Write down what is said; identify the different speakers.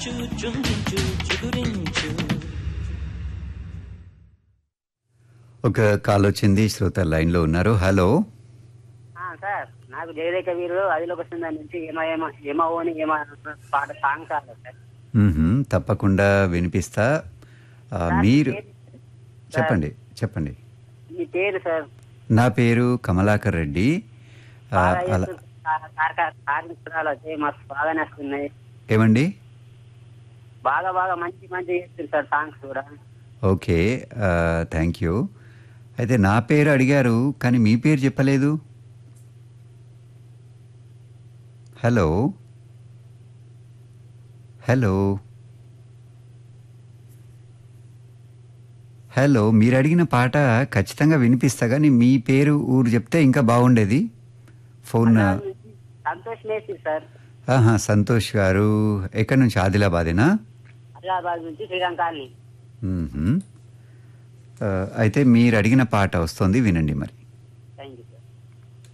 Speaker 1: చుంబించు చుంబించు చిగురించు
Speaker 2: ఒక కాల్ వచ్చింది శ్రోత లైన్లో ఉన్నారు హలో
Speaker 3: ఆ, సార్ నాకు జయరేఖ వీరు అదిలోకి వస్తుందా నుంచి ఏమో ఏమో ఏమో ఓని ఏమో పాట సాంగ్ కాదు సార్
Speaker 2: మ్మ్హ్మ్, తప్పకుండా వినిపిస్తా ఆ, మీరు చెప్పండి చెప్పండి
Speaker 3: మీ పేరు సార్
Speaker 2: నా పేరు కమలాకర్ రెడ్డి ఆ,
Speaker 3: బాగా
Speaker 2: అలా
Speaker 3: చేస్తూ కా- కార్క- కార్యక్రమాలు వచ్చాయి మస్తు బాగానే వస్తున్నాయి
Speaker 2: ఏమండి
Speaker 3: బాగా బాగా మంచి మంచి చేస్తుంది సార్ సాంగ్స్ కూడా
Speaker 2: ఓకే థ్యాంక్ యూ అయితే నా పేరు అడిగారు కానీ మీ పేరు చెప్పలేదు హలో హలో హలో మీరు అడిగిన పాట ఖచ్చితంగా వినిపిస్తా కానీ మీ పేరు ఊరు చెప్తే ఇంకా బాగుండేది ఫోన్
Speaker 3: సంతోష్ మేసి సార్
Speaker 2: ఆహా సంతోష్ గారు ఎక్కడి నుంచి ఆదిలాబాదేనా
Speaker 3: హైదరాబాద్ నుంచి శ్రీలంకాని
Speaker 2: మ్మ్హ్మ్. ఆ, అయితే మీరు అడిగిన పాట వస్తుంది వినండి మరి